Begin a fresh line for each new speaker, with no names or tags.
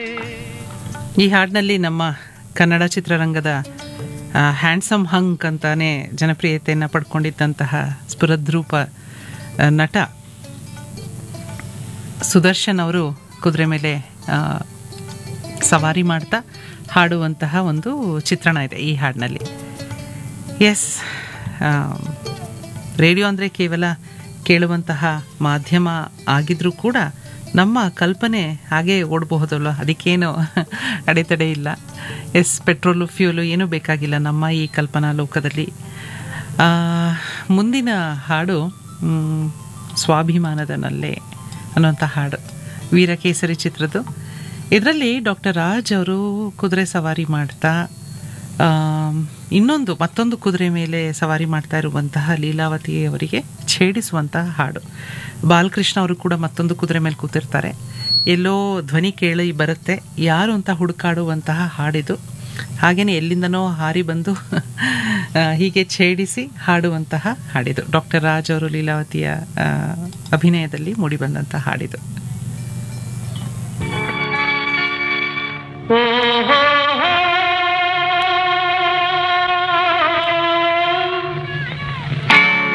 ಈ ಹಾಡಿನಲ್ಲಿ ನಮ್ಮ ಕನ್ನಡ ಚಿತ್ರರಂಗದ ಹ್ಯಾಂಡ್ಸಮ್ ಹಂಕ್ ಅಂತಾನೆ ಜನಪ್ರಿಯತೆಯನ್ನು ಪಡ್ಕೊಂಡಿದ್ದಂತಹ ಸ್ಫುರದ್ರೂಪ ಆ, ನಟ ಸುದರ್ಶನ್ ಅವರು ಕುದುರೆ ಮೇಲೆ ಆ, ಸವಾರಿ ಮಾಡ್ತಾ ಹಾಡುವಂತಹ ಒಂದು ಚಿತ್ರಣ ಇದೆ ಈ ಹಾಡಿನಲ್ಲಿ ಎಸ್ ರೇಡಿಯೋ ಅಂದರೆ ಕೇವಲ ಕೇಳುವಂತಹ ಮಾಧ್ಯಮ ಆಗಿದ್ರೂ ಕೂಡ ನಮ್ಮ ಕಲ್ಪನೆ ಹಾಗೆ ಓಡಬಹುದಲ್ವ ಅದಕ್ಕೇನು ಅಡೆತಡೆ ಇಲ್ಲ ಎಸ್ ಪೆಟ್ರೋಲು ಫ್ಯೂಲು ಏನೂ ಬೇಕಾಗಿಲ್ಲ ನಮ್ಮ ಈ ಕಲ್ಪನಾ ಲೋಕದಲ್ಲಿ ಆ, ಮುಂದಿನ ಹಾಡು ಮ್, ಸ್ವಾಭಿಮಾನದ ನಲ್ಲೆ ಅನ್ನುವಂಥ ಹಾಡು ವೀರಕೇಸರಿ ಚಿತ್ರದ್ದು ಇದರಲ್ಲಿ ಡಾಕ್ಟರ್ ರಾಜ್ ಅವರು ಕುದುರೆ ಸವಾರಿ ಮಾಡ್ತಾ ಆಮ್, ಇನ್ನೊಂದು ಮತ್ತೊಂದು ಕುದುರೆ ಮೇಲೆ ಸವಾರಿ ಮಾಡ್ತಾ ಇರುವಂತಹ ಲೀಲಾವತಿ ಅವರಿಗೆ ಛೇಡಿಸುವಂತಹ ಹಾಡು ಬಾಲಕೃಷ್ಣ ಅವರು ಕೂಡ ಮತ್ತೊಂದು ಕುದುರೆ ಮೇಲೆ ಕೂತಿರ್ತಾರೆ ಎಲ್ಲೋ ಧ್ವನಿ ಕೇಳಿ ಬರುತ್ತೆ ಯಾರು ಅಂತ ಹುಡುಕಾಡುವಂತಹ ಹಾಡಿದು ಹಾಗೆಯೇ ಎಲ್ಲಿಂದನೋ ಹಾರಿ ಬಂದು ಆ, ಹೀಗೆ ಛೇಡಿಸಿ ಹಾಡುವಂತಹ ಹಾಡಿದು ಡಾಕ್ಟರ್ ರಾಜ್ ಅವರು ಲೀಲಾವತಿಯ ಆ, ಅಭಿನಯದಲ್ಲಿ ಮೂಡಿಬಂದಂತಹ ಹಾಡಿದು
ಓ